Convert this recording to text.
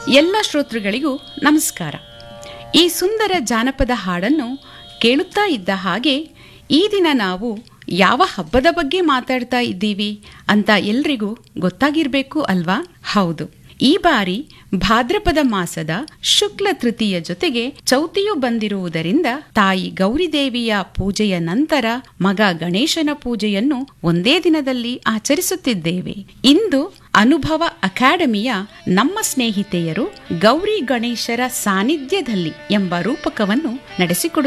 ಎಲ್ಲ ಶ್ರೋತೃಗಳಿಗೂ ನಮಸ್ಕಾರ ಈ ಸುಂದರ ಜಾನಪದ ಹಾಡನ್ನು ಕೇಳುತ್ತಾ ಇದ್ದ ಹಾಗೆ ಈ ದಿನ ನಾವು ಯಾವ ಹಬ್ಬದ ಬಗ್ಗೆ ಮಾತಾಡ್ತಾ ಇದ್ದೀವಿ ಅಂತ ಎಲ್ರಿಗೂ ಗೊತ್ತಾಗಿರ್ಬೇಕು ಅಲ್ವಾ ಹೌದು ಈ ಬಾರಿ ಭಾದ್ರಪದ ಮಾಸದ ಶುಕ್ಲ ತೃತೀಯ ಜೊತೆಗೆ ಚೌತಿಯು ಬಂದಿರುವುದರಿಂದ ತಾಯಿ ಗೌರಿದೇವಿಯ ಪೂಜೆಯ ನಂತರ ಮಗ ಗಣೇಶನ ಪೂಜೆಯನ್ನು ಒಂದೇ ದಿನದಲ್ಲಿ ಆಚರಿಸುತ್ತಿದ್ದೇವೆ ಇಂದು ಅನುಭವ ಅಕಾಡೆಮಿಯ ನಮ್ಮ ಸ್ನೇಹಿತೆಯರು ಗೌರಿ ಗಣೇಶರ ಸಾನ್ನಿಧ್ಯದಲ್ಲಿ ಎಂಬ ರೂಪಕವನ್ನು ನಡೆಸಿಕೊಡುತ್ತಾರೆ